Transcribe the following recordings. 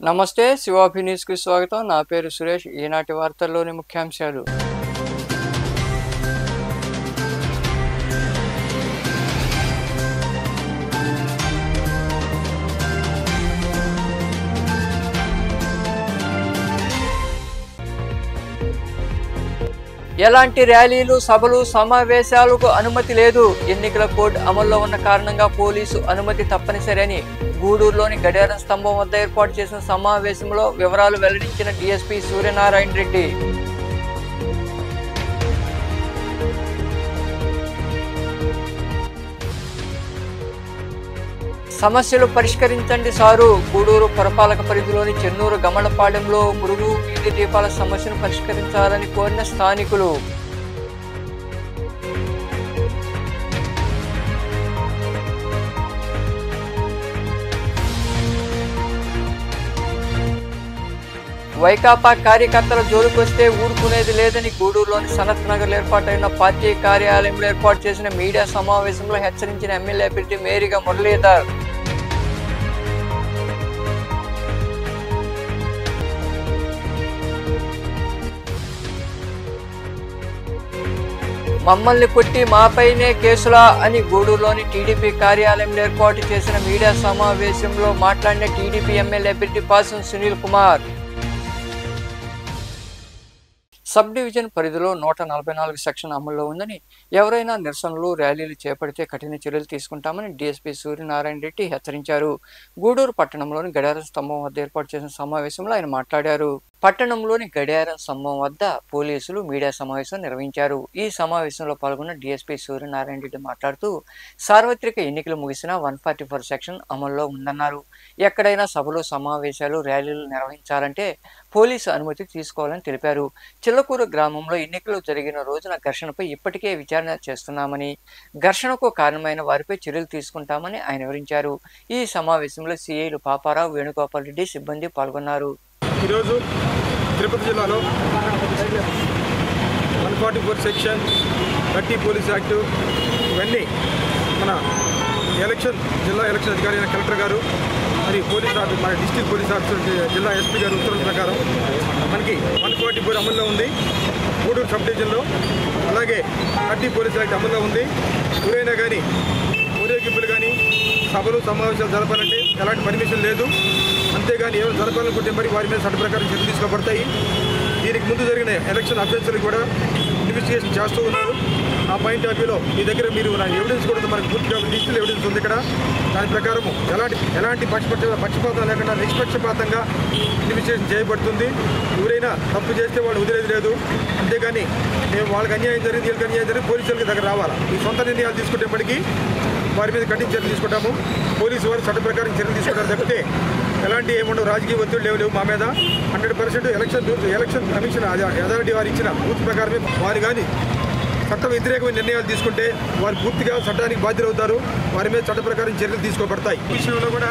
నమస్తే శివాభి న్యూస్కి స్వాగతం నా పేరు సురేష్ ఈనాటి వార్తల్లోని ముఖ్యాంశాలు ఎలాంటి ర్యాలీలు సభలు సమావేశాలకు అనుమతి లేదు ఎన్నికల కోడ్ అమల్లో ఉన్న కారణంగా పోలీసు అనుమతి తప్పనిసరి అని గూడూరులోని గడియారం స్తంభం వద్ద ఏర్పాటు చేసిన సమావేశంలో వివరాలు వెల్లడించిన డీఎస్పీ సూర్యనారాయణ రెడ్డి సమస్యలు పరిష్కరించండి సారు గూడూరు పురపాలక పరిధిలోని చెన్నూరు గమలపాలెంలో మురుగు వీధి దీపాల సమస్యను పరిష్కరించాలని కోరిన స్థానికులు వైకాపా కార్యకర్తల జోలికొస్తే ఊరుకునేది లేదని గూడూరులోని సనత్ నగర్ ఏర్పాటైన పార్టీ కార్యాలయంలో ఏర్పాటు చేసిన మీడియా సమావేశంలో హెచ్చరించిన ఎమ్మెల్యే అభ్యర్థి మేరీగా మురళీధర్ మమ్మల్ని కొట్టి మాపైనే కేసులా అని గూడూరులోని టీడీపీ కార్యాలయంలో ఏర్పాటు చేసిన మీడియా సమావేశంలో మాట్లాడిన టీడీపీ ఎమ్మెల్యే అభ్యర్థి పాసం సునీల్ కుమార్ సబ్ డివిజన్ పరిధిలో నూట నలభై నాలుగు సెక్షన్ అమల్లో ఉందని ఎవరైనా నిరసనలు ర్యాలీలు చేపడితే కఠిన చర్యలు తీసుకుంటామని డీఎస్పీ సూర్యనారాయణ రెడ్డి హెచ్చరించారు గూడూరు పట్టణంలోని గడియారం స్తంభం వద్ద ఏర్పాటు చేసిన సమావేశంలో ఆయన మాట్లాడారు పట్టణంలోని గడియారం స్తంభం వద్ద పోలీసులు మీడియా సమావేశం నిర్వహించారు ఈ సమావేశంలో పాల్గొన్న డీఎస్పీ సూర్యనారాయణ రెడ్డి మాట్లాడుతూ సార్వత్రిక ఎన్నికలు ముగిసిన వన్ ఫార్టీ ఫోర్ సెక్షన్ అమల్లో ఉందన్నారు ఎక్కడైనా సభలు సమావేశాలు ర్యాలీలు నిర్వహించాలంటే పోలీసు అనుమతి తీసుకోవాలని తెలిపారు చిల్లకూరు గ్రామంలో ఎన్నికలు జరిగిన రోజున ఘర్షణపై ఇప్పటికే విచారణ చేస్తున్నామని ఘర్షణకు కారణమైన వారిపై చర్యలు తీసుకుంటామని ఆయన వివరించారు ఈ సమావేశంలో సిఐలు పాపారావు వేణుగోపాల్ రెడ్డి సిబ్బంది పాల్గొన్నారు ఈరోజు తిరుపతి జిల్లాలో one forty four section thirty police act ఇవన్నీ మన ఎలక్షన్ జిల్లా ఎలక్షన్ అధికారి అయిన కలెక్టర్ గారు మరి పోలీస్ ఆఫీసర్ మన డిస్టిక్ పోలీస్ ఆఫీసర్ జిల్లా ఎస్పీ గారు ఉత్తర్వుల ప్రకారం మనకి వన్ ఫార్టీ ఫోర్ అమల్లో ఉంది గూడూరు సబ్ డివిజన్లో అలాగే థర్టీ పోలీస్ యాక్ట్ అమల్లో ఉంది ఎవరైనా కానీ ఊరేగింపులు కానీ సభలు సమావేశాలు జరపాలంటే ఎలాంటి పర్మిషన్ లేదు అంతేగాని ఏమైనా జరపాలనుకుంటే మరి వారి మీద చట్ట ప్రకారం చర్యలు తీసుకోబడతాయి దీనికి ముందు జరిగిన ఎలక్షన్ అభ్యర్థులు కూడా ఇన్వెస్టిగేషన్ చేస్తూ ఉన్నారు ఆ పాయింట్ ఆఫ్ వ్యూలో మీ దగ్గర మీరు నా ఎవిడెన్స్ కూడా ఉంది, మనకు పూర్తిగా డిజిటల్ ఎవిడెన్స్ ఉంది ఇక్కడ దాని ప్రకారం ఎలాంటి ఎలాంటి పక్షపక్ష పక్షపాతం లేకుండా నిష్పక్షపాతంగా ఇన్వెస్టిగేషన్ చేయబడుతుంది ఎవరైనా తప్పు చేస్తే వాళ్ళు వదిలేది లేదు అంతేగాని మేము వాళ్ళకి అన్యాయం జరిగింది వీళ్ళకి అన్యాయం జరిగింది పోలీసులకి దగ్గర రావాలా మీ సొంత నిర్ణయాలు తీసుకునేప్పటికీ వారి మీద కఠిన చర్యలు తీసుకుంటాము పోలీసు వారు చట్ట ప్రకారం చర్యలు తీసుకుంటారు తప్పితే ఎలాంటి ఏముండవు రాజకీయ ఒత్తిడి లేవు లేవు మా మీద hundred percent election rules election commission authority వారు ఇచ్చిన రూల్స్ ప్రకారమే వారు కానీ చట్ట వ్యతిరేకమైన నిర్ణయాలు తీసుకుంటే వారు పూర్తిగా చట్టానికి బాధ్యులవుతారు వారి మీద చట్ట ప్రకారం చర్యలు తీసుకోబడతాయి ఈ విషయంలో కూడా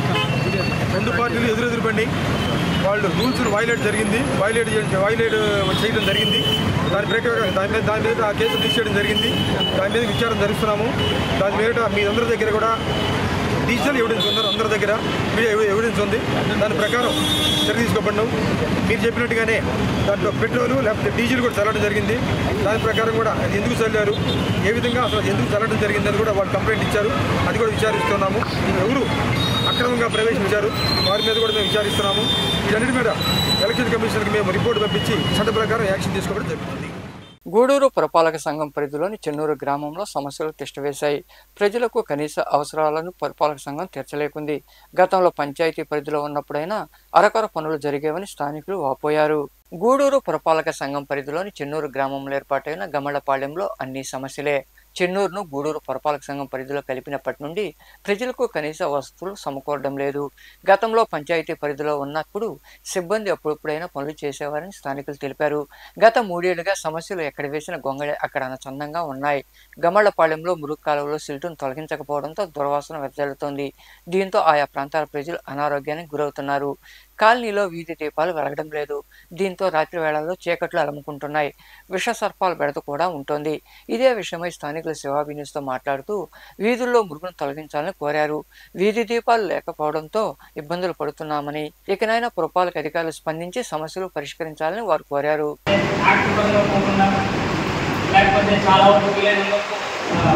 రెండు పార్టీలు ఎదురెదురుపండి వాళ్ళు రూల్స్ వైలేట్ జరిగింది వైలేట్ వైలేట్ చేయడం జరిగింది దాని ప్రకారం దాని మీద దాని మీద ఆ కేసు తీసేయడం జరిగింది దాని మీద విచారణ జరుపుతున్నాము దాని మీద మీ అందరి దగ్గర కూడా డిజిటల్ ఎవిడెన్స్ ఉన్నారు అందరి దగ్గర మీడియా ఎవి- ఎవిడెన్స్ ఉంది దాని ప్రకారం చర్య తీసుకోబడినాం మీరు చెప్పినట్టుగానే దాంట్లో పెట్రోలు లేకపోతే డీజిల్ కూడా చల్లడం జరిగింది దాని ప్రకారం కూడా అది ఎందుకు చల్లారు ఏ విధంగా అసలు ఎందుకు చల్లడం జరిగిందని కూడా వాళ్ళు కంప్లైంట్ ఇచ్చారు అది కూడా విచారిస్తున్నాము ఎవరు అక్రమంగా ప్రవేశించారు వారి మీద కూడా మేము విచారిస్తున్నాము వీటన్నిటి మీద ఎలక్షన్ కమిషన్కి మేము రిపోర్ట్ పంపించి చట్ట ప్రకారం యాక్షన్ తీసుకోవడం జరుగుతుంది గూడూరు పురపాలక సంఘం పరిధిలోని చెన్నూరు గ్రామంలో సమస్యలు తిష్టవేశాయి ప్రజలకు కనీస అవసరాలను పురపాలక సంఘం తీర్చలేకుంది గతంలో పంచాయతీ పరిధిలో ఉన్నప్పుడైనా అరకొర పనులు జరిగేవని స్థానికులు వాపోయారు గూడూరు పురపాలక సంఘం పరిధిలోని చెన్నూరు గ్రామంలో ఏర్పాటైన గమలపాలెంలో అన్ని సమస్యలే చెన్నూరును గూడూరు పురపాలక సంఘం పరిధిలో కలిపినప్పటి నుండి ప్రజలకు కనీస వసతులు సమకూరడం లేదు గతంలో పంచాయతీ పరిధిలో ఉన్నప్పుడు సిబ్బంది అప్పుడప్పుడైనా పనులు చేసేవారని స్థానికులు తెలిపారు గత మూడేళ్లుగా సమస్యలు ఎక్కడ వేసిన గొంగళి అక్కడ చందంగా ఉన్నాయి గమళ్లపాలెంలో మురుగు కాలువలో సిల్టును తొలగించకపోవడంతో దుర్వాసన వెదజల్లుతోంది దీంతో ఆయా ప్రాంతాల ప్రజలు అనారోగ్యానికి గురవుతున్నారు కాలనీలో వీధి దీపాలు వెలగడం లేదు దీంతో రాత్రి వేళల్లో చీకట్లు అలముకుంటున్నాయి విష సర్పాల బెడత కూడా ఉంటుంది ఇదే విషయమై స్థానికులు శివాబి న్యూస్తో మాట్లాడుతూ వీధుల్లో మురుగును తొలగించాలని కోరారు వీధి దీపాలు లేకపోవడంతో ఇబ్బందులు పడుతున్నామని ఇకనైనా పురపాలక అధికారులు స్పందించి సమస్యలు పరిష్కరించాలని వారు కోరారు యాక్టివ్గా పోకుండా లేకపోతే చాలా వరకు వీలైనంత వరకు, ఆ,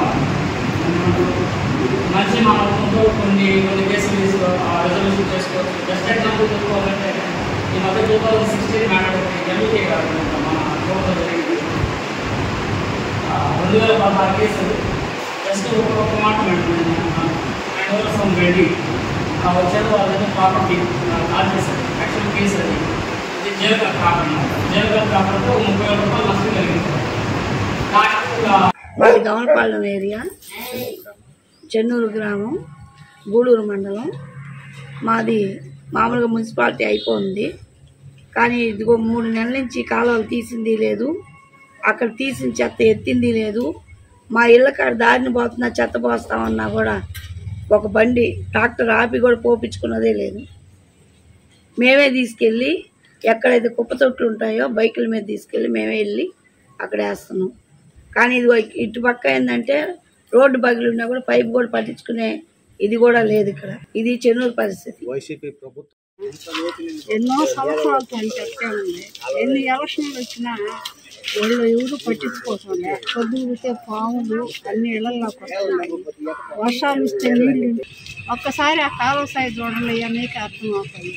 మంచి మానవత్వంతో కొన్ని కొన్ని కేసులు రెజల్యూషన్ చేసుకోవచ్చు బెస్ట్ ఎగ్జాంపుల్ చెప్పుకోవాలంటే ఈ మధ్య two thousand sixteen matter MP గారు మన కోర్టులో జరిగింది ఆ, రెండు వేల పదహారు కేసులు జస్ట్ ఒక ఒక మాట పెట్టుకున్నాను అండ్ ఓవర్ ఫ్రమ్ రెడ్డి వచ్చారు వాళ్ళని ప్రాపర్టీ కాల్ చేశారు యాక్చువల్ కేసు అది ఇది జైలు గారు కాకుండా జైలు గారు కాకుండా ఒక ముప్పై వేల రూపాయలు నష్టం కలిగింది కానీ మాది గమనపాలెం ఏరియా చెన్నూరు గ్రామం గూడూరు మండలం మాది మామూలుగా మున్సిపాలిటీ అయిపోయింది కానీ ఇదిగో మూడు నెలల నుంచి కాలువలు తీసింది లేదు అక్కడ తీసిన చెత్త ఎత్తింది లేదు మా ఇళ్ళ కాడ దారిని పోతున్నా చెత్త పోస్తామన్నా కూడా ఒక బండి ట్రాక్టర్ ఆపి కూడా పోపించుకున్నదే లేదు మేమే తీసుకెళ్ళి ఎక్కడైతే కుప్ప తొట్లు ఉంటాయో బైకుల మీద తీసుకెళ్ళి మేమే వెళ్ళి అక్కడ వేస్తున్నాం కానీ ఇది ఇటు పక్క ఏంటంటే రోడ్డు బగిలి ఉన్నా కూడా పైపు కూడా పట్టించుకునే ఇది కూడా లేదు ఇక్కడ ఇది చెన్నూరు పరిస్థితి వైసీపీ ప్రభుత్వం ఎన్నో సంవత్సరాలతో చెప్తానండి ఎన్ని ఎలక్షన్లు వచ్చినా వాళ్ళు ఎవరు పట్టించుకోవట్లే పొద్దుగుతే పాములు అన్ని ఇళ్లలోకి వస్తున్నాయి వర్షాలు ఇస్తే నీళ్ళు ఒక్కసారి ఆ కాలువ సైడ్ చూడండి మీకు అర్థమవుతుంది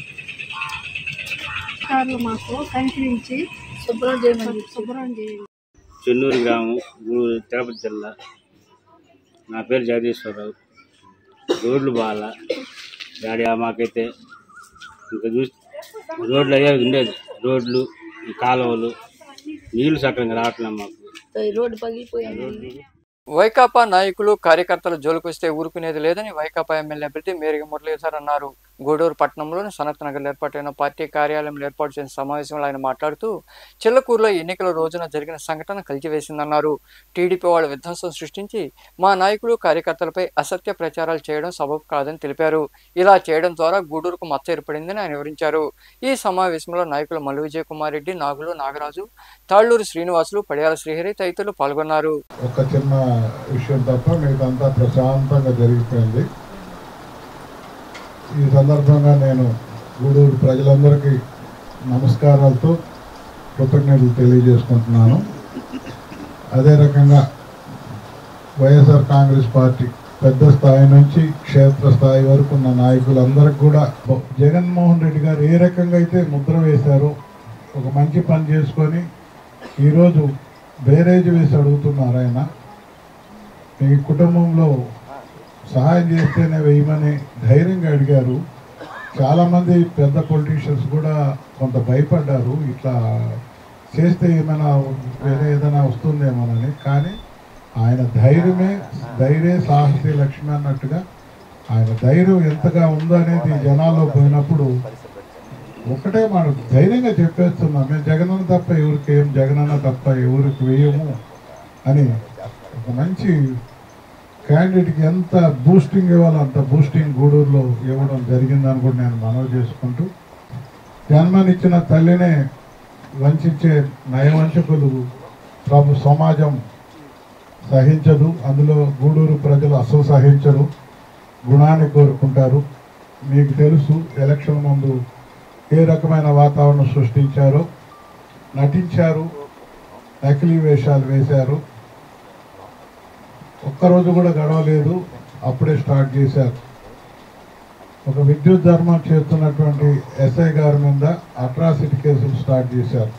అధికారులు మాకు కనిపించి శుభ్రం చేయమని శుభ్రం చేయండి చెన్నూరు గ్రామం గూడూరు తిరుపతి జిల్లా నా పేరు జగదీశ్వరరావు రోడ్లు బాగా డాడీ మాకైతే ఇంకా చూసి రోడ్లు అయ్యే ఉండేది రోడ్లు ఈ కాలువలు నీళ్లు సక్రంగా రావట్లేదు మాకు ఈ రోడ్డు పగిలిపోయింది వైకాపా నాయకులు కార్యకర్తలు జోలికొస్తే ఊరుకునేది లేదని వైకాపా ఎమ్మెల్యే అభ్యర్థి మేరిగ మురళీధర్ అన్నారు గూడూరు పట్టణంలోని సనత్ నగర్ ఏర్పాటైన పార్టీ కార్యాలయంలో ఏర్పాటు చేసిన సమావేశంలో ఆయన మాట్లాడుతూ చిల్లకూరులో ఎన్నికల రోజున జరిగిన సంఘటన కలిచివేసిందన్నారు టీడీపీ వాళ్ళు విధ్వంసం సృష్టించి మా నాయకులు కార్యకర్తలపై అసత్య ప్రచారాలు చేయడం సబబు కాదని తెలిపారు ఇలా చేయడం ద్వారా గూడూరుకు మచ్చ ఏర్పడిందని ఆయన వివరించారు ఈ సమావేశంలో నాయకులు మల్లు విజయ్ కుమార్ రెడ్డి నాగులు నాగరాజు తాళ్లూరు శ్రీనివాసులు పడియాల శ్రీహరి తదితరులు పాల్గొన్నారు ఒక చిన్న విషయం తప్ప మిగతాంతా ప్రశాంతంగా జరిగిపోయింది ఈ సందర్భంగా నేను గూడూరు ప్రజలందరికీ నమస్కారాలతో కృతజ్ఞతలు తెలియజేసుకుంటున్నాను అదే రకంగా వైఎస్ఆర్ కాంగ్రెస్ పార్టీ పెద్ద స్థాయి నుంచి క్షేత్ర స్థాయి వరకు ఉన్న నాయకులందరికీ కూడా జగన్మోహన్ రెడ్డి గారు ఏ రకంగా అయితే ముద్ర వేశారో ఒక మంచి పని చేసుకొని ఈరోజు బేరేజ్ వేసి అడుగుతున్నారు ఆయన మీ కుటుంబంలో సహాయం చేస్తేనే వేయమని ధైర్యంగా అడిగారు చాలామంది పెద్ద పొలిటీషియన్స్ కూడా కొంత భయపడ్డారు ఇట్లా చేస్తే ఏమైనా వేరే ఏదైనా వస్తుందేమోనని కానీ ఆయన ధైర్యమే ధైర్య సాహసి లక్ష్మి అన్నట్టుగా ఆయన ధైర్యం ఎంతగా ఉందో అనేది జనాల్లో పోయినప్పుడు ఒకటే మాట ధైర్యంగా చెప్పేస్తున్నాం మేము జగనన్న తప్ప ఎవరికి ఏం జగనన్న తప్ప ఎవరికి వేయము అని ఒక మంచి క్యాండిడేట్కి ఎంత బూస్టింగ్ ఇవ్వాలో అంత బూస్టింగ్ గూడూరులో ఇవ్వడం జరిగిందని కూడా నేను మనవి చేసుకుంటూ జన్మనిచ్చిన తల్లినే వంచే నయవంచకులు ప్రభు సమాజం సహించదు అందులో గూడూరు ప్రజలు అసలు సహించరు గుణాన్ని కోరుకుంటారు మీకు తెలుసు ఎలక్షన్ ముందు ఏ రకమైన వాతావరణం సృష్టించారో నటించారు నకిలీ వేషాలు వేశారు ఒక్కరోజు కూడా గడవలేదు అప్పుడే స్టార్ట్ చేశారు ఒక విద్యుత్ ధర్మం చేస్తున్నటువంటి ఎస్ఐ గారి మీద అట్రాసిటీ కేసులు స్టార్ట్ చేశారు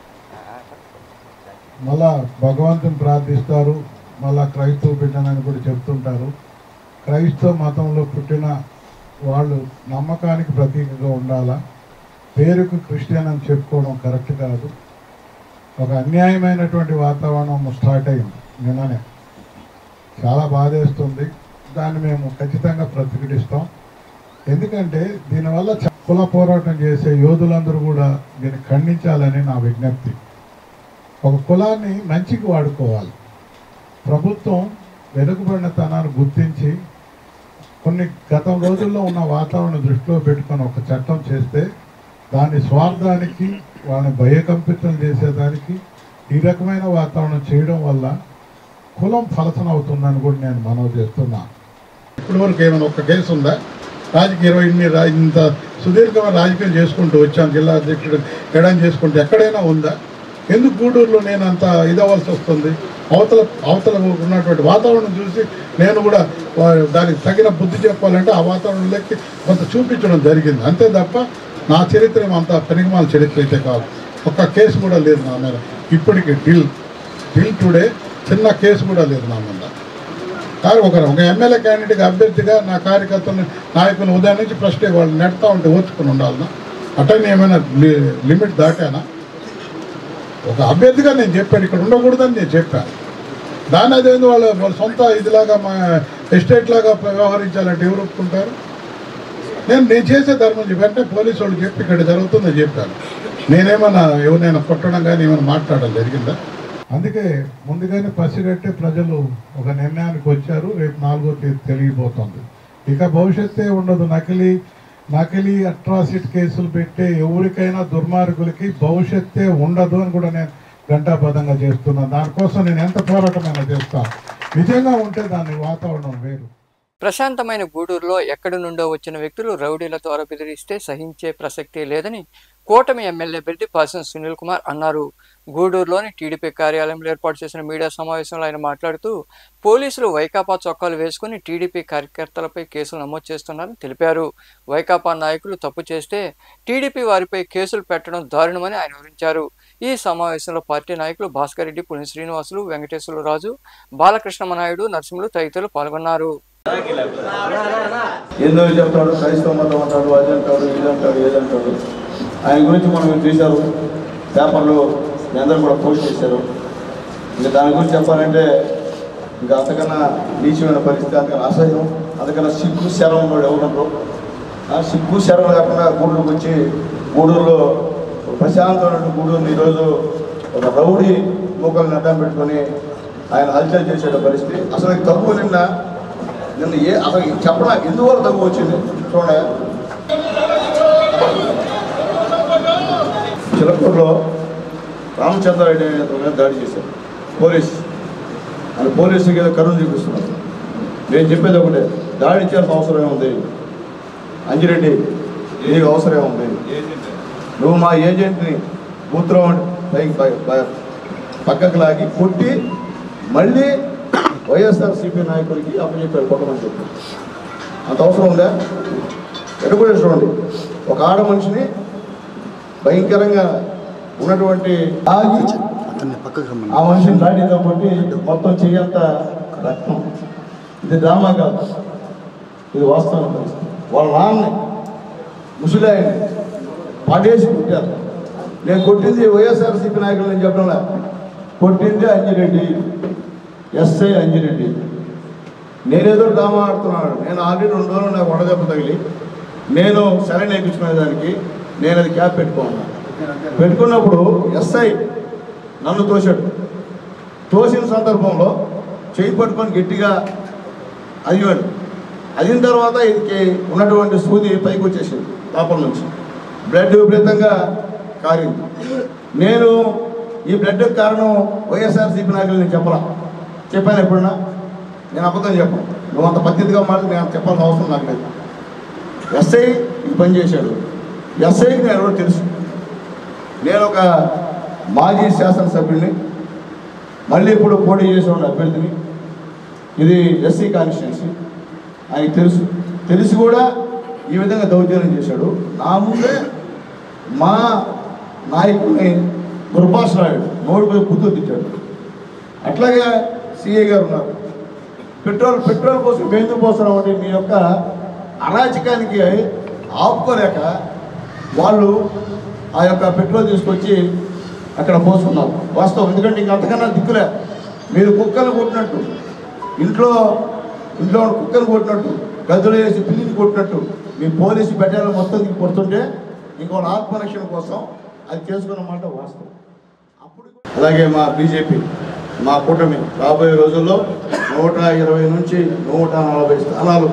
మళ్ళా భగవంతుని ప్రార్థిస్తారు మళ్ళా క్రైస్తవ బిడ్డనని కూడా చెప్తుంటారు క్రైస్తవ మతంలో పుట్టిన వాళ్ళు నమ్మకానికి ప్రతీకగా ఉండాలా పేరుకు క్రిస్టియన్ అని చెప్పుకోవడం కరెక్ట్ కాదు ఒక అన్యాయమైనటువంటి వాతావరణం స్టార్ట్ అయింది నిన్ననే చాలా బాధేస్తుంది దాన్ని మేము ఖచ్చితంగా ప్రతిఘటిస్తాం ఎందుకంటే దీనివల్ల చ- కుల పోరాటం చేసే యోధులందరూ కూడా దీన్ని ఖండించాలని నా విజ్ఞప్తి ఒక కులాన్ని మంచికి వాడుకోవాలి ప్రభుత్వం వెనుకబడిన తనాన్ని గుర్తించి కొన్ని గత రోజుల్లో ఉన్న వాతావరణం దృష్టిలో పెట్టుకొని ఒక చట్టం చేస్తే దాని స్వార్థానికి వాళ్ళని భయకంపితం చేసేదానికి ఈ రకమైన వాతావరణం చేయడం వల్ల కులం ఫలసన అవుతుందని కూడా నేను మనవి చేస్తున్నా ఇప్పటి వరకు ఏమైనా ఒక కేసు ఉందా రాజకీయ ఇరవై ఇన్ని రా- ఇంత సుదీర్ఘమైన రాజకీయం చేసుకుంటూ వచ్చాను జిల్లా అధ్యక్షుడు ఎడం చేసుకుంటూ ఎక్కడైనా ఉందా ఎందుకు గూడూరులో నేను అంత ఇదవలసి వస్తుంది అవతల అవతల ఉన్నటువంటి వాతావరణం చూసి నేను కూడా వా- దానికి తగిన బుద్ధి చెప్పాలంటే ఆ వాతావరణంలోకి కొంత చూపించడం జరిగింది అంతే తప్ప నా చరిత్ర ఏమో అంత పెనుగమాల చరిత్ర అయితే కాదు ఒక్క కేసు కూడా లేదు నా మీద ఇప్పటికి డిల్ డిల్ టుడే చిన్న కేసు కూడా లేదు నా మీద కానీ ఒక ఒక ఎమ్మెల్యే క్యాండిడేట్ అభ్యర్థిగా నా కార్యకర్తలను నాయకులను ఉదయం నుంచి ఫస్ట్ వాళ్ళు నెడతా ఉంటే ఓర్చుకుని ఉండాలనా అటన్నీ ఏమైనా లి- లిమిట్ దాటానా ఒక అభ్యర్థిగా నేను చెప్పాను ఇక్కడ ఉండకూడదని నేను చెప్పాను దాని అదేంది వాళ్ళ వాళ్ళ సొంత ఇదిలాగా మా ఎస్టేట్ లాగా వ్యవహరించాలంటే ఎవరు ఒప్పుకుంటారు నేను నేను చేసే ధర్మం చెప్పి అంటే పోలీసు వాళ్ళు చెప్పి ఇక్కడ జరుగుతుందని చెప్పాను నేనేమన్నా ఎవరినైనా కొట్టడం కానీ ఏమైనా మాట్లాడడం జరిగిందా అందుకే ముందుగానే పసిగట్టే ప్రజలు ఒక నిర్ణయానికి వచ్చారు రేపు నాలుగో తేదీ తెలియబోతోంది ఇక భవిష్యత్తే ఉండదు నకిలీ నకిలీ అట్రాసిటీ కేసులు పెట్టే ఎవరికైనా దుర్మార్గులకి భవిష్యత్తే ఉండదు అని కూడా నేను ఘంటాపదంగా చేస్తున్నాను దానికోసం నేను ఎంత పోరాటమైనా చేస్తాను నిజంగా ఉంటే దాని వాతావరణం వేరు ప్రశాంతమైన గూడూరులో ఎక్కడి నుండో వచ్చిన వ్యక్తులు రౌడీలతో బెదిరిస్తే సహించే ప్రసక్తే లేదని కూటమి ఎమ్మెల్యే అభ్యర్థి పాసం సునీల్ కుమార్ అన్నారు గూడూరులోని టీడీపీ కార్యాలయంలో ఏర్పాటు చేసిన మీడియా సమావేశంలో ఆయన మాట్లాడుతూ పోలీసులు వైకాపా చొక్కాలు వేసుకుని టీడీపీ కార్యకర్తలపై కేసులు నమోదు చేస్తున్నారని తెలిపారు వైకాపా నాయకులు తప్పు చేస్తే టీడీపీ వారిపై కేసులు పెట్టడం దారుణమని ఆయన వివరించారు ఈ సమావేశంలో పార్టీ నాయకులు భాస్కర్ రెడ్డి పులి శ్రీనివాసులు వెంకటేశ్వర రాజు బాలకృష్ణ నాయుడు నరసింహులు తదితరులు పాల్గొన్నారు ఏందో చెప్తాడు క్రైస్తవ మతం అంటాడు అది అంటాడు ఇది అంటాడు ఏది అంటాడు ఆయన గురించి మనం చూశారు పేపర్లో మీ అందరూ కూడా పోస్ట్ చేశారు ఇంకా దాని గురించి చెప్పాలంటే ఇంకా అంతకన్నా నీచమైన పరిస్థితి అంతకన్నా అసహ్యం అంతకన్నా సిగ్గు శరం ఉన్నాడు ఎవరున్నారు ఆ సిగ్గు శరం లేకుండా గూడూరుకు వచ్చి గూడూరులో ఒక ప్రశాంతమైన గూడూరుని ఈరోజు ఒక రౌడీ మూకల్ని అడ్డం పెట్టుకొని ఆయన హల్చల్ చేసే పరిస్థితి అసలు ఈ తప్పు నిన్న నిన్న ఏ అసలు చెప్పడా ఎందువల్ల తగ్గు వచ్చింది చూడండి చిలకూరులో రామచంద్రారెడ్డి అనే అతని మీద దాడి చేశారు పోలీస్ అని పోలీసుకి ఏదో కరుణ చూపిస్తున్నారు నేను చెప్పేది ఒకటే దాడి చేయాల్సిన అవసరం ఏముంది అంజిరెడ్డి నీకు అవసరం ఏముంది నువ్వు మా ఏజెంట్ని బూత్లో పైకి పై- పై- పక్కకు లాగి కొట్టి మళ్ళీ వైఎస్ఆర్సీపీ నాయకుడికి అప్పచెప్పాడు కొట్టమని చెప్పి అంత అవసరం ఉందా ఎక్కడ చూడండి ఒక ఆడ మనిషిని భయంకరంగా ఉన్నటువంటి ఆగి ఆ మనిషిని లాఠీతో కొట్టి మొత్తం చెయ్యంత రక్తం ఇది డ్రామా కాదు ఇది వాస్తవం పరిస్థితి వాళ్ళ నాన్నని ముసలాయన్ని పడేసి కొట్టారు నేను కొట్టింది వైఎస్ఆర్సీపీ నాయకులు నేను చెప్పడం లే. కొట్టింది అంజిరెడ్డి ఎస్ఐ అంజిరెడ్డి నేనేదో డ్రామా ఆడుతున్నాడు నేను ఆల్రెడీ రెండు రోజులు నాకు వడదెబ్బ తగిలి నేను సరైన ఎక్కించుకునే దానికి నేను అది క్యాప్ పెట్టుకున్నాను పెట్టుకున్నప్పుడు ఎస్ఐ నన్ను తోశాడు తోసిన సందర్భంలో చేయి పట్టుకొని గట్టిగా అదివాడు అదిన తర్వాత ఇది ఉన్నటువంటి సూది పైకి వచ్చేసింది లోపల నుంచి బ్లడ్ విపరీతంగా కారింది నేను ఈ బ్లడ్ కారణం వైఎస్ఆర్సీపీ నాయకులు నేను చెప్పలా చెప్పాను ఎప్పుడన్నా నేను అబద్ధం చెప్పను నువ్వు అంత పద్ధతిగా మాట నేను చెప్పాల్సిన అవసరం నాకు లేదు ఎస్ఐ ఈ పని చేశాడు ఎస్ఐకి నేను ఎవరో తెలుసు నేను ఒక మాజీ శాసనసభ్యుడిని మళ్ళీ ఇప్పుడు పోటీ చేసిన అభ్యర్థిని ఇది ఎస్సీ కాన్స్టిట్యున్సీ ఆయనకి తెలుసు తెలిసి కూడా ఈ విధంగా దౌర్జన్యం చేశాడు నా ముందే మా నాయకుడిని దుర్భాషలాడాడు నోడిపోయి బుద్ధులు తిట్టాడు అట్లాగే సిఐ గారు ఉన్నారు పెట్రోల్ పెట్రోల్ కోసం బెందు పోసడం అంటే మీ యొక్క అరాచకానికి ఆపుకోలేక వాళ్ళు ఆ యొక్క పెట్రోల్ తీసుకొచ్చి అక్కడ పోసుకున్నారు వాస్తవం ఎందుకంటే ఇంక అంతకన్నా దిక్కులే మీరు కుక్కలు కొట్టినట్టు ఇంట్లో ఇంట్లో ఉన్న కుక్కలు కొట్టినట్టు గదులు వేసి పిల్లిని కొట్టినట్టు మీ పోలీసు బెటాలు మొత్తం దిగి కొడుతుంటే ఇంకో ఆత్మరక్షణ కోసం అది చేసుకున్న మాట వాస్తవం అప్పుడు అలాగే మా బీజేపీ మా కూటమి రాబోయే రోజుల్లో నూట ఇరవై నుంచి నూట నలభై స్థానాలు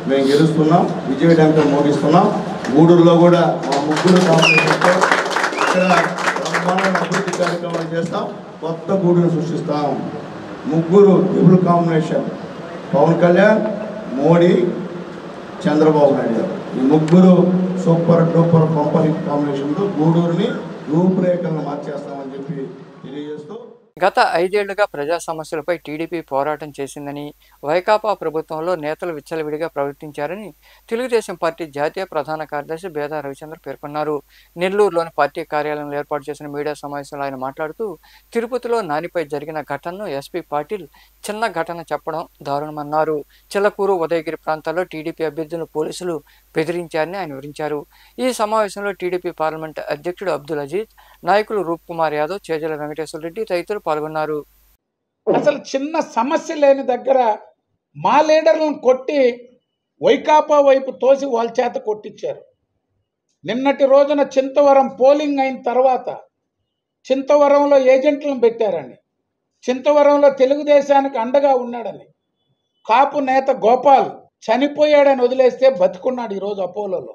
మేము గెలుస్తున్నాం విజయ డంక మోగిస్తున్నాం గూడూరులో కూడా మా ముగ్గురు కాంపిటీషన్తో ఇక్కడ బ్రహ్మాండమైన అభివృద్ధి కార్యక్రమాలు చేస్తాం కొత్త గూడును సృష్టిస్తాం ముగ్గురు ట్రిపుల్ కాంబినేషన్ పవన్ కళ్యాణ్ మోడీ చంద్రబాబు నాయుడు గారు ఈ ముగ్గురు సూపర్ డూపర్ పంపర్ కాంబినేషన్తో గూడూరుని రూపురేఖలను మార్చేస్తామని చెప్పి తెలియజేస్తూ గత ఐదేళ్లుగా ప్రజా సమస్యలపై టీడీపీ పోరాటం చేసిందని వైకాపా ప్రభుత్వంలో నేతలు విచ్చలవిడిగా ప్రవర్తించారని తెలుగుదేశం పార్టీ జాతీయ ప్రధాన కార్యదర్శి బేదా రవిచంద్ర పేర్కొన్నారు నెల్లూరులోని పార్టీ కార్యాలయంలో ఏర్పాటు చేసిన మీడియా సమావేశంలో ఆయన మాట్లాడుతూ తిరుపతిలో నానిపై జరిగిన ఘటనను ఎస్పీ పాటిల్ చిన్న ఘటన చెప్పడం దారుణమన్నారు చిల్లకూరు ఉదయగిరి ప్రాంతాల్లో టీడీపీ అభ్యర్థులను పోలీసులు బెదిరించారని ఆయన వివరించారు ఈ సమావేశంలో టీడీపీ పార్లమెంట్ అధ్యక్షుడు అబ్దుల్ అజీజ్ నాయకులు రూప్ కుమార్ యాదవ్ చేజల వెంకటేశ్వర రెడ్డి తదితరులు పాల్గొన్నారు అసలు చిన్న సమస్య లేని దగ్గర మా లీడర్లను కొట్టి వైకాపా వైపు తోసి వాళ్ళ చేత కొట్టించారు నిన్నటి రోజున చింతవరం పోలింగ్ అయిన తర్వాత చింతవరంలో ఏజెంట్లను పెట్టారని చింతవరంలో తెలుగుదేశానికి అండగా ఉన్నాడని కాపు నేత గోపాల్ చనిపోయాడని వదిలేస్తే బతికున్నాడు ఈరోజు అపోలోలో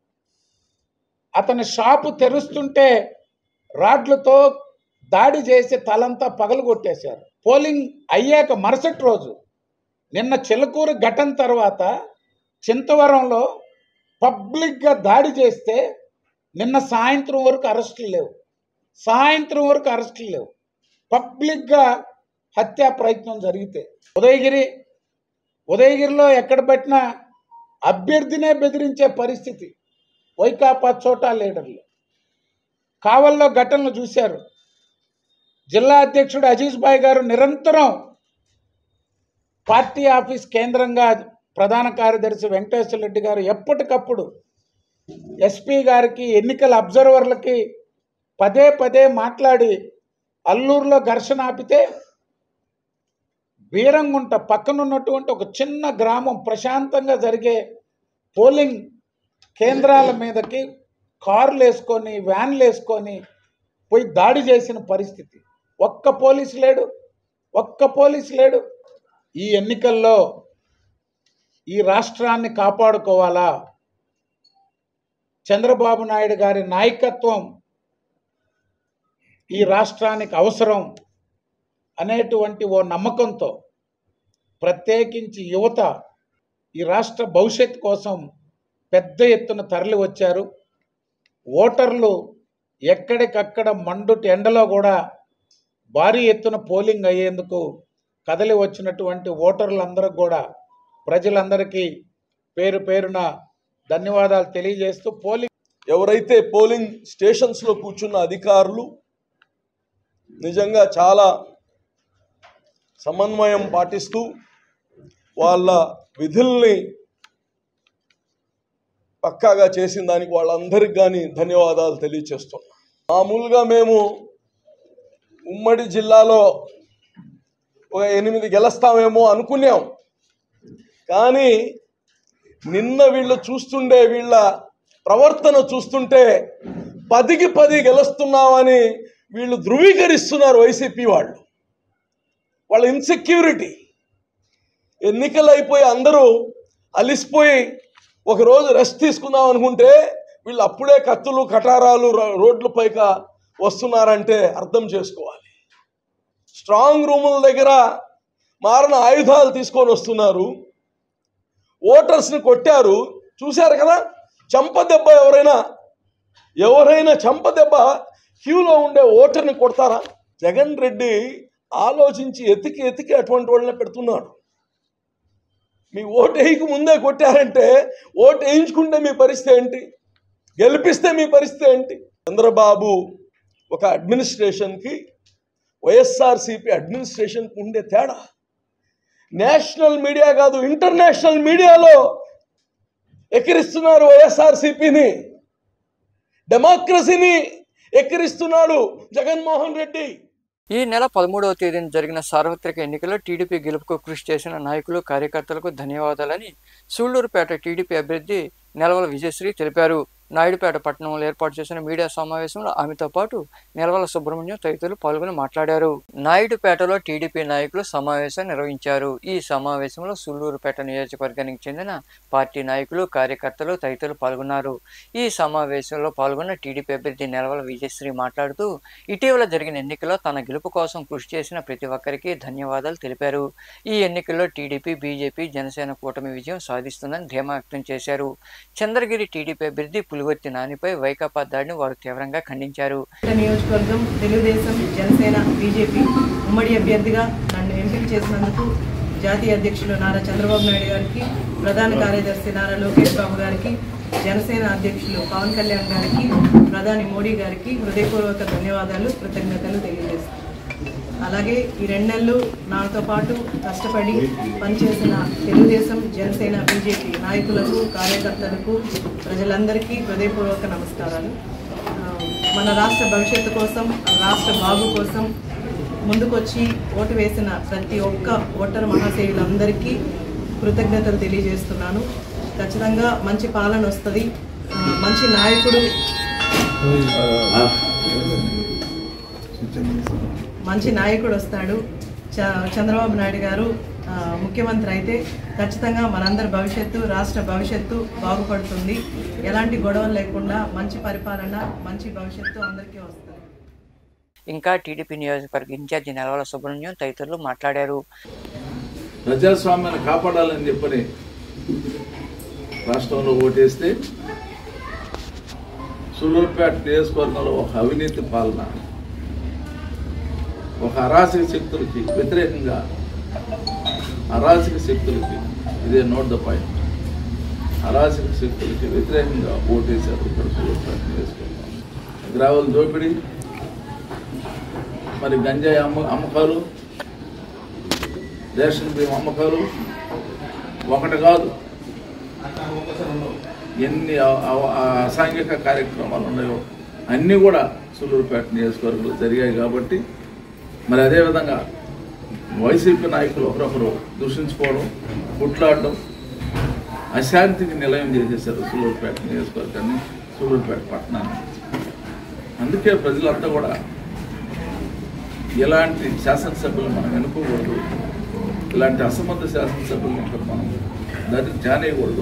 అతని షాపు తెరుస్తుంటే రాడ్లతో దాడి చేసి తలంతా పగలగొట్టేశారు పోలింగ్ అయ్యాక మరుసటి రోజు నిన్న చిలకూరు ఘటన తర్వాత చింతవరంలో పబ్లిక్గా దాడి చేస్తే నిన్న సాయంత్రం వరకు అరెస్టులు లేవు సాయంత్రం వరకు అరెస్టులు లేవు పబ్లిక్గా హత్యా ప్రయత్నం జరిగితే ఉదయగిరి ఉదయగిరిలో ఎక్కడ పెట్టినా అభ్యర్థినే బెదిరించే పరిస్థితి వైకాపా చోటా లీడర్లు కావల్లో ఘటనలు చూశారు జిల్లా అధ్యక్షుడు అజీజ్ బాయ్ గారు నిరంతరం పార్టీ ఆఫీస్ కేంద్రంగా ప్రధాన కార్యదర్శి వెంకటేశ్వర రెడ్డి గారు ఎప్పటికప్పుడు ఎస్పీ గారికి ఎన్నికల అబ్జర్వర్లకి పదే పదే మాట్లాడి అల్లూరులో ఘర్షణ ఆపితే బీరంగుంట పక్కనున్నటువంటి ఒక చిన్న గ్రామం ప్రశాంతంగా జరిగే పోలింగ్ కేంద్రాల మీదకి కార్లు వేసుకొని వ్యాన్లు వేసుకొని పోయి దాడి చేసిన పరిస్థితి ఒక్క పోలీసు లేడు ఒక్క పోలీసు లేడు ఈ ఎన్నికల్లో ఈ రాష్ట్రాన్ని కాపాడుకోవాలా చంద్రబాబు నాయుడు గారి నాయకత్వం ఈ రాష్ట్రానికి అవసరం అనేటువంటి ఓ నమ్మకంతో ప్రత్యేకించి యువత ఈ రాష్ట్ర భవిష్యత్ కోసం పెద్ద ఎత్తున తరలి వచ్చారు ఓటర్లు ఎక్కడికక్కడ మండుటి ఎండలో కూడా భారీ ఎత్తున పోలింగ్ అయ్యేందుకు కదలి వచ్చినటువంటి ఓటర్లందరూ కూడా ప్రజలందరికీ పేరు పేరున ధన్యవాదాలు తెలియజేస్తూ పోలింగ్ ఎవరైతే పోలింగ్ స్టేషన్స్లో కూర్చున్న అధికారులు నిజంగా చాలా సమన్వయం పాటిస్తూ వాళ్ళ విధుల్ని పక్కాగా చేసిన దానికి వాళ్ళందరికి కానీ ధన్యవాదాలు తెలియచేస్తున్నాం మామూలుగా మేము ఉమ్మడి జిల్లాలో ఒక ఎనిమిది గెలుస్తామేమో అనుకున్నాం కానీ నిన్న వీళ్ళు చూస్తుండే వీళ్ళ ప్రవర్తన చూస్తుంటే పదికి పది గెలుస్తున్నామని వీళ్ళు ధృవీకరిస్తున్నారు వైసీపీ వాళ్ళు వాళ్ళ ఇన్సెక్యూరిటీ ఎన్నికలు అయిపోయి అందరూ అలిసిపోయి ఒకరోజు రెస్ట్ తీసుకుందాం అనుకుంటే వీళ్ళు అప్పుడే కత్తులు కటారాలు రో- రోడ్ల పైక వస్తున్నారంటే అర్థం చేసుకోవాలి స్ట్రాంగ్ రూముల దగ్గర మారిన ఆయుధాలు తీసుకొని వస్తున్నారు ఓటర్స్ని కొట్టారు చూశారు కదా చంప దెబ్బ ఎవరైనా ఎవరైనా చంప దెబ్బ క్యూలో ఉండే ఓటర్ని కొడతారా జగన్ రెడ్డి ఆలోచించి ఎతికి ఎతికి అటువంటి వాళ్ళని పెడుతున్నాడు మీ ఓటు వేయక ముందే కొట్టారంటే ఓటు వేయించుకుంటే మీ పరిస్థితి ఏంటి గెలిపిస్తే మీ పరిస్థితి ఏంటి చంద్రబాబు ఒక అడ్మినిస్ట్రేషన్కి వైఎస్ఆర్సిపి అడ్మినిస్ట్రేషన్కి ఉండే తేడా నేషనల్ మీడియా కాదు ఇంటర్నేషనల్ మీడియాలో ఎక్కిరిస్తున్నారు వైఎస్ఆర్సిపిని డెమోక్రసీని ఎక్కిరిస్తున్నాడు జగన్మోహన్ రెడ్డి ఈ నెల పదమూడవ తేదీన జరిగిన సార్వత్రిక ఎన్నికల్లో టీడీపీ గెలుపుకు కృషి చేసిన నాయకులు కార్యకర్తలకు ధన్యవాదాలని సూళ్లూరుపేట టీడీపీ అభ్యర్థి నెలవల విజయశ్రీ తెలిపారు నాయుడుపేట పట్టణంలో ఏర్పాటు చేసిన మీడియా సమావేశంలో ఆమెతో పాటు నిలవల సుబ్రహ్మణ్యం తదితరులు పాల్గొని మాట్లాడారు నాయుడుపేటలో టీడీపీ నాయకులు సమావేశం నిర్వహించారు ఈ సమావేశంలో సుల్లూరుపేట నియోజకవర్గానికి చెందిన పార్టీ నాయకులు కార్యకర్తలు తదితరులు పాల్గొన్నారు ఈ సమావేశంలో పాల్గొన్న టీడీపీ అభ్యర్థి నెలవల విజయశ్రీ మాట్లాడుతూ ఇటీవల జరిగిన ఎన్నికల్లో తన గెలుపు కోసం కృషి చేసిన ప్రతి ఒక్కరికి ధన్యవాదాలు తెలిపారు ఈ ఎన్నికల్లో టీడీపీ బీజేపీ జనసేన కూటమి విజయం సాధిస్తుందని ధీమా వ్యక్తం చేశారు చంద్రగిరి టీడీపీ అభ్యర్థి పులివర్తి నానిపై వైకాపా దాడిని వారు తీవ్రంగా ఖండించారు నియోజకవర్గం తెలుగుదేశం జనసేన బీజేపీ ఉమ్మడి అభ్యర్థిగా నన్ను ఎంపిక చేసినందుకు జాతీయ అధ్యక్షులు నారా చంద్రబాబు నాయుడు గారికి ప్రధాన కార్యదర్శి నారా లోకేష్ బాబు గారికి జనసేన అధ్యక్షులు పవన్ కళ్యాణ్ గారికి ప్రధాని మోడీ గారికి హృదయపూర్వక ధన్యవాదాలు కృతజ్ఞతలు తెలియజేస్తాను అలాగే ఈ రెండు నెలలు నాతో పాటు కష్టపడి పనిచేసిన తెలుగుదేశం జనసేన బీజేపీ నాయకులకు కార్యకర్తలకు ప్రజలందరికీ హృదయపూర్వక నమస్కారాలు ఆ, మన రాష్ట్ర భవిష్యత్తు కోసం రాష్ట్ర బాగు కోసం ముందుకొచ్చి ఓటు వేసిన ప్రతి ఒక్క ఓటరు మహాశయులందరికీ కృతజ్ఞతలు తెలియజేస్తున్నాను ఖచ్చితంగా మంచి పాలన వస్తుంది ఆ, మంచి నాయకుడు మంచి నాయకుడు వస్తాడు చ- చంద్రబాబు నాయుడు గారు ఆ, ముఖ్యమంత్రి అయితే ఖచ్చితంగా మనందరి భవిష్యత్తు రాష్ట్ర భవిష్యత్తు బాగుపడుతుంది ఎలాంటి గొడవలు లేకుండా మంచి పరిపాలన మంచి భవిష్యత్తు అందరికీ వస్తుంది ఇంకా టీడీపీ నియోజకవర్గ ఇన్ఛార్జి నెలవల సుబ్రహ్మణ్యం తదితరులు మాట్లాడారు ప్రజాస్వామ్యాన్ని కాపాడాలని చెప్పని రాష్ట్రంలో ఓటేస్తే సూళ్ళూరుపేట నియోజకవర్గంలో ఒక అవినీతి పాలన ఒక అరాచక శక్తులకి వ్యతిరేకంగా అరాచక శక్తులకి ఇదే నోట్ ద పాయింట్ అరాచక శక్తులకి వ్యతిరేకంగా ఓటేశారు ఇక్కడ సూళ్ళూరుపేట నియోజకవర్గం గ్రావెల్ దోపిడీ మరి గంజాయి అమ్మ అమ్మకాలు రేషన్ బియ్యం అమ్మకాలు ఒకటి కాదు ఎన్ని అ- అ- అసాంఘిక కార్యక్రమాలు ఉన్నాయో అన్నీ కూడా సూళ్ళూరుపేట నియోజకవర్గంలో జరిగాయి కాబట్టి మరి అదేవిధంగా వైసీపీ నాయకులు ఒకరొకరు దూషించుకోవడం కుట్లాడడం అశాంతికి నిలయం చేసేసారు సూళ్ళూరుపేట నియోజకవర్గాన్ని సూళ్ళూరుపేట పట్టణాన్ని అందుకే ప్రజలంతా కూడా ఇలాంటి శాసనసభ్యులు మనం ఎన్నుకోకూడదు ఇలాంటి అసమర్థ శాసనసభ్యులు ఇక్కడ మనం దాన్ని జానేయకూడదు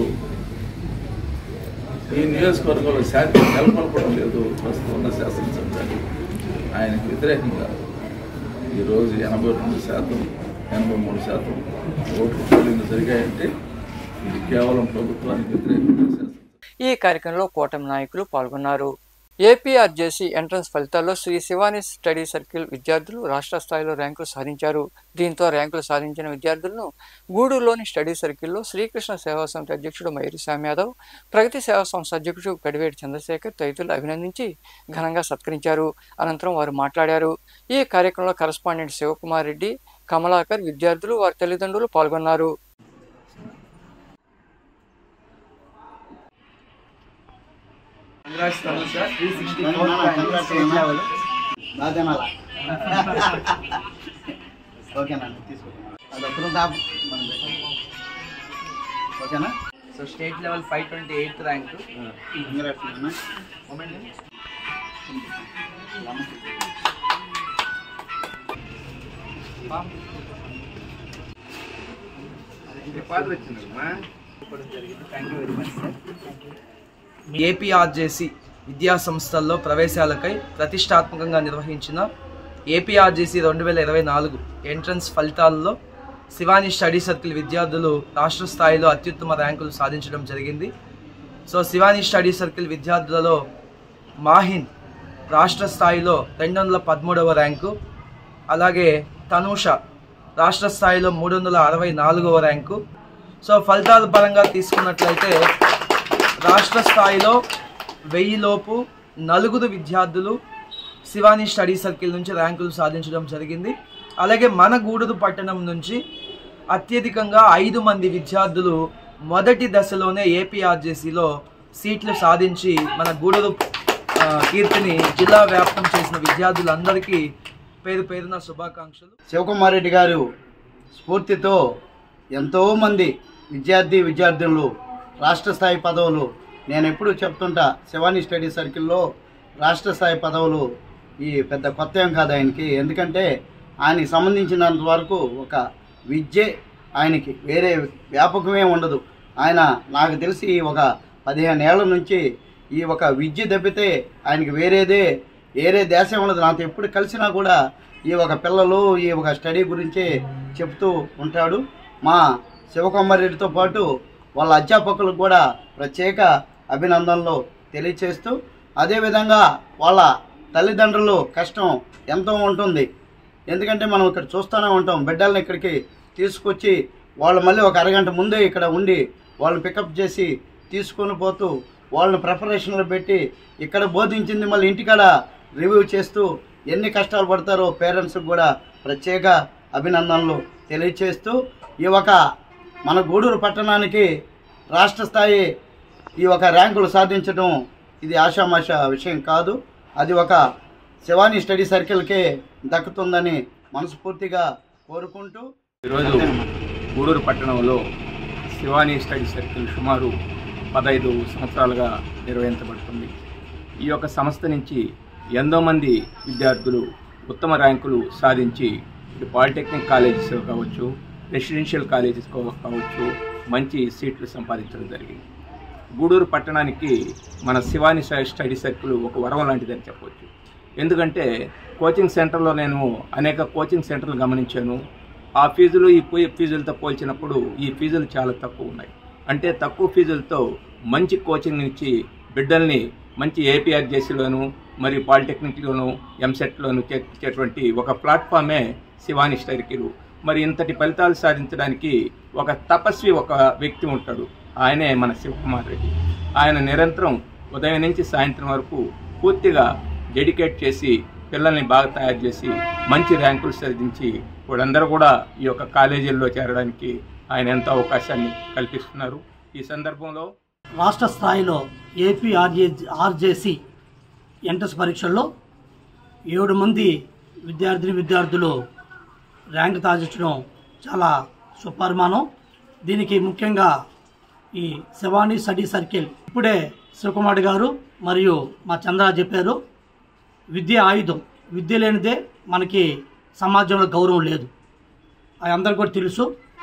ఈ నియోజకవర్గంలో శాంతి నెలకొల్పడం లేదు ప్రస్తుతం ఉన్న శాసనసభ్యులు ఆయనకు వ్యతిరేకంగా ఈరోజు ఎనభై రెండు శాతం ఎనభై మూడు శాతం ఓట్లు పోలింగ్ జరిగాయంటే ఇది కేవలం ప్రభుత్వానికి వ్యతిరేకంగా శాసనం ఈ కార్యక్రమంలో కూటమి నాయకులు పాల్గొన్నారు ఏపీఆర్జేసీ ఎంట్రన్స్ ఫలితాల్లో శ్రీ శివాని స్టడీ సర్కిల్ విద్యార్థులు రాష్ట్ర స్థాయిలో ర్యాంకులు సాధించారు దీంతో ర్యాంకులు సాధించిన విద్యార్థులను గూడూరులోని స్టడీ సర్కిల్లో శ్రీకృష్ణ సేవా సమితి అధ్యక్షుడు మైరి శ్యామ్ యాదవ్ ప్రగతి సేవా సంస్థ అధ్యక్షుడు గడివేటి చంద్రశేఖర్ తదితరులు అభినందించి ఘనంగా సత్కరించారు అనంతరం వారు మాట్లాడారు ఈ కార్యక్రమంలో కరస్పాండెంట్ శివకుమార్ రెడ్డి కమలాకర్ విద్యార్థులు వారి తల్లిదండ్రులు పాల్గొన్నారు ఓకేనా తీసుకుంటాను అదొక్కరు దాపు ఓకేనా so state level five twenty eighth rank మీరు ఎట్లా ఏపీఆర్జేసి విద్యా సంస్థల్లో ప్రవేశాలకై ప్రతిష్టాత్మకంగా నిర్వహించిన ఏపీఆర్జేసి రెండు వేల ఇరవై నాలుగు ఎంట్రన్స్ ఫలితాల్లో శివాని స్టడీ సర్కిల్ విద్యార్థులు రాష్ట్ర స్థాయిలో అత్యుత్తమ ర్యాంకులు సాధించడం జరిగింది సో శివాని స్టడీ సర్కిల్ విద్యార్థులలో మాహిన్ రాష్ట్ర స్థాయిలో రెండు వందల పదమూడవ ర్యాంకు అలాగే తనూష రాష్ట్ర స్థాయిలో మూడు వందల అరవై నాలుగవ ర్యాంకు సో ఫలితాల పరంగా తీసుకున్నట్లయితే రాష్ట్ర స్థాయిలో వెయ్యిలోపు నలుగురు విద్యార్థులు శివాని స్టడీ సర్కిల్ నుంచి ర్యాంకులు సాధించడం జరిగింది అలాగే మన గూడూరు పట్టణం నుంచి అత్యధికంగా ఐదు మంది విద్యార్థులు మొదటి దశలోనే ఏపీఆర్జేసీలో సీట్లు సాధించి మన గూడూరు ఆ, కీర్తిని జిల్లా వ్యాప్తం చేసిన విద్యార్థులందరికీ పేరు పేరున శుభాకాంక్షలు శివకుమార్ రెడ్డి గారు స్ఫూర్తితో ఎంతోమంది విద్యార్థి విద్యార్థినులు రాష్ట్ర స్థాయి పదవులు నేను ఎప్పుడు చెప్తుంటా శివాని స్టడీ సర్కిల్లో రాష్ట్ర స్థాయి పదవులు ఈ పెద్ద కొత్త ఏం కాదు ఆయనకి ఎందుకంటే ఆయనకి సంబంధించినంత వరకు ఒక విద్యే ఆయనకి వేరే వ్యాపకమే ఉండదు ఆయన నాకు తెలిసి ఒక పదిహేను ఏళ్ల నుంచి ఈ ఒక విద్య తప్పితే ఆయనకి వేరేదే వేరే దేశం ఉండదు నాతో ఎప్పుడు కలిసినా కూడా ఈ ఒక పిల్లలు ఈ ఒక స్టడీ గురించి చెప్తూ ఉంటాడు మా శివకుమారెడ్డితో పాటు వాళ్ళ అధ్యాపకులకు కూడా ప్రత్యేక అభినందనలు తెలియచేస్తూ అదేవిధంగా వాళ్ళ తల్లిదండ్రులు కష్టం ఎంతో ఉంటుంది ఎందుకంటే మనం ఇక్కడ చూస్తూనే ఉంటాం బిడ్డల్ని ఇక్కడికి తీసుకొచ్చి వాళ్ళు మళ్ళీ ఒక అరగంట ముందే ఇక్కడ ఉండి వాళ్ళని పికప్ చేసి తీసుకొని పోతూ వాళ్ళని ప్రిపరేషన్లో పెట్టి ఇక్కడ బోధించింది మళ్ళీ ఇంటికాడ రివ్యూ చేస్తూ ఎన్ని కష్టాలు పడతారో పేరెంట్స్కి కూడా ప్రత్యేక అభినందనలు తెలియచేస్తూ ఈ ఒక మన గూడూరు పట్టణానికి రాష్ట్ర స్థాయి ఈ ఒక ర్యాంకులు సాధించడం ఇది ఆషామాష విషయం కాదు అది ఒక శివాని స్టడీ సర్కిల్కే దక్కుతుందని మనస్ఫూర్తిగా కోరుకుంటూ ఈరోజు గూడూరు పట్టణంలో శివాని స్టడీ సర్కిల్ సుమారు పదహైదు సంవత్సరాలుగా నిర్వహించబడుతుంది ఈ యొక్క సంస్థ నుంచి ఎంతో మంది విద్యార్థులు ఉత్తమ ర్యాంకులు సాధించి ఇటు పాలిటెక్నిక్ కాలేజెస్ కావచ్చు రెసిడెన్షియల్ కాలేజెస్ కావ- కావచ్చు మంచి సీట్లు సంపాదించడం జరిగింది గూడూరు పట్టణానికి మన శివాని స్ట- స్టడీ సర్కిల్ ఒక వరం లాంటిదని చెప్పవచ్చు ఎందుకంటే కోచింగ్ సెంటర్లో నేను అనేక కోచింగ్ సెంటర్లు గమనించాను ఆ ఫీజులు ఈ పోయే ఫీజులతో పోల్చినప్పుడు ఈ ఫీజులు చాలా తక్కువ ఉన్నాయి అంటే తక్కువ ఫీజులతో మంచి కోచింగ్ ఇచ్చి బిడ్డల్ని మంచి ఏపీఆర్జేసీలోను మరియు పాలిటెక్నిక్లోను ఎంసెట్లోను చేర్చేటువంటి ఒక ప్లాట్ఫామే శివాని స్టైర్కిలు మరి ఇంతటి ఫలితాలు సాధించడానికి ఒక తపస్వి ఒక వ్యక్తి ఉంటాడు ఆయనే మన శివకుమార్ రెడ్డి ఆయన నిరంతరం ఉదయం నుంచి సాయంత్రం వరకు పూర్తిగా డెడికేట్ చేసి పిల్లల్ని బాగా తయారు చేసి మంచి ర్యాంకులు సాధించి వాళ్ళందరూ కూడా ఈ యొక్క కాలేజీల్లో చేరడానికి ఆయన ఎంతో అవకాశాన్ని కల్పిస్తున్నారు ఈ సందర్భంలో రాష్ట్ర స్థాయిలో ఏపీ ఆర్జే ఆర్జేసి ఎంట్రన్స్ పరీక్షల్లో ఏడు మంది విద్యార్థిని విద్యార్థులు ర్యాంక్ సాధించడం చాలా సుపరిమాణం దీనికి ముఖ్యంగా ఈ శివాని స్టడీ సర్కిల్ ఇప్పుడే శివకుమార్ గారు మరియు మా చంద్ర చెప్పారు విద్య ఆయుధం విద్య లేనిదే మనకి సమాజంలో గౌరవం లేదు అది అందరికీ కూడా తెలుసు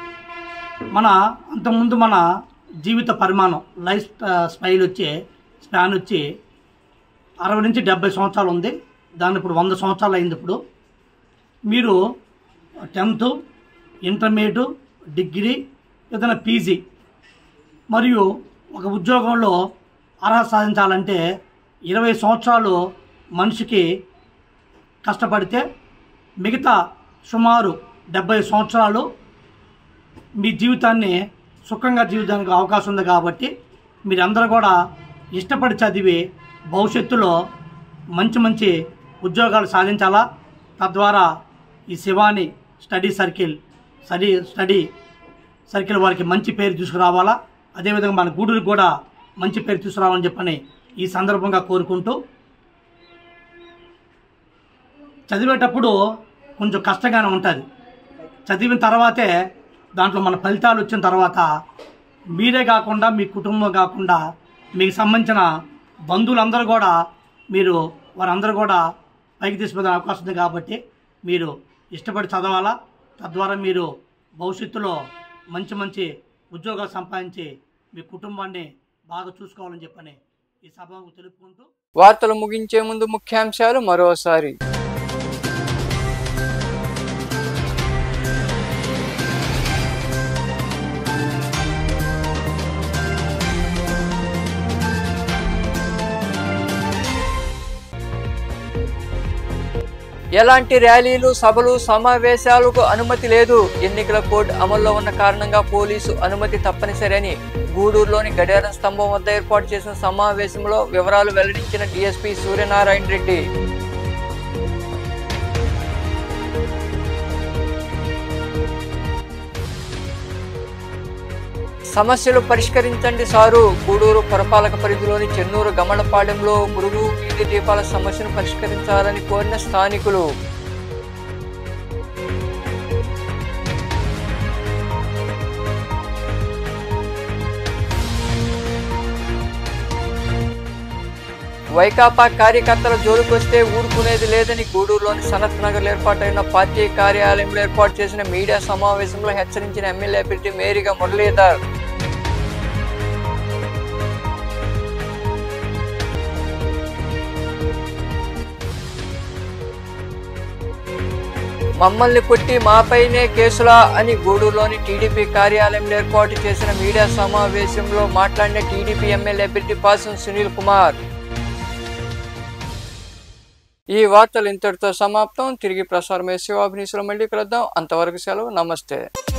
మన అంతకుముందు మన జీవిత పరిమాణం లైఫ్ స్టైల్ వచ్చి స్పాన్ వచ్చి అరవై నుంచి డెబ్బై సంవత్సరాలు ఉంది దాని ఇప్పుడు వంద సంవత్సరాలు అయింది ఇప్పుడు మీరు టెన్త్ ఇంటర్మీడియట్ డిగ్రీ ఏదైనా పీజీ మరియు ఒక ఉద్యోగంలో అర్హత సాధించాలంటే ఇరవై సంవత్సరాలు మనిషికి కష్టపడితే మిగతా సుమారు డెబ్బై సంవత్సరాలు మీ జీవితాన్ని సుఖంగా జీవితానికి అవకాశం ఉంది కాబట్టి మీరందరూ కూడా ఇష్టపడి చదివి భవిష్యత్తులో మంచి మంచి ఉద్యోగాలు సాధించాలా తద్వారా ఈ Shivani study circle study study circle వారికి మంచి పేరు తీసుకురావాలా అదేవిధంగా మన గూడూరికి కూడా మంచి పేరు తీసుకురావాలని చెప్పని ఈ సందర్భంగా కోరుకుంటూ చదివేటప్పుడు కొంచెం కష్టంగానే ఉంటుంది చదివిన తర్వాతే దాంట్లో మన ఫలితాలు వచ్చిన తర్వాత మీరే కాకుండా మీ కుటుంబం కాకుండా మీకు సంబంధించిన బంధువులందరూ కూడా మీరు వారందరూ కూడా పైకి తీసుకునే అవకాశం ఉంది కాబట్టి మీరు ఇష్టపడి చదవాలా తద్వారా మీరు భవిష్యత్తులో మంచి మంచి ఉద్యోగాలు సంపాదించి మీ కుటుంబాన్ని బాగా చూసుకోవాలని చెప్పని ఈ సభకు తెలుపుకుంటూ వార్తలు ముగించే ముందు ముఖ్యాంశాలు మరోసారి ఎలాంటి ర్యాలీలు సభలు సమావేశాలకు అనుమతి లేదు ఎన్నికల కోడ్ అమల్లో ఉన్న కారణంగా పోలీసు అనుమతి తప్పనిసరి అని గూడూరులోని గడియారం స్తంభం వద్ద ఏర్పాటు చేసిన సమావేశంలో వివరాలు వెల్లడించిన డీఎస్పీ సూర్యనారాయణ రెడ్డి సమస్యలు పరిష్కరించండి సారు గూడూరు పురపాలక పరిధిలోని చెన్నూరు గమలపాలెంలో మురుగు వీధి దీపాల సమస్యను పరిష్కరించాలని కోరిన స్థానికులు వైకాపా కార్యకర్తల జోలికొస్తే ఊరుకునేది లేదని గూడూరులోని సనత్ నగర్ ఏర్పాటైన పార్టీ కార్యాలయంలో ఏర్పాటు చేసిన మీడియా సమావేశంలో హెచ్చరించిన ఎమ్మెల్యే అభ్యర్థి మేరీగా మురళీధర్ మమ్మల్ని కొట్టి మాపైనే కేసులా అని గూడూరులోని టీడీపీ కార్యాలయంలో ఏర్పాటు చేసిన మీడియా సమావేశంలో మాట్లాడిన టీడీపీ ఎమ్మెల్యే అభ్యర్థి పాసం సునీల్ కుమార్ ఈ వార్తలు ఇంతటితో సమాప్తం తిరిగి ప్రసారమయ్యే శివాభినీసులో మళ్ళీ కలుద్దాం అంతవరకు సెలవు నమస్తే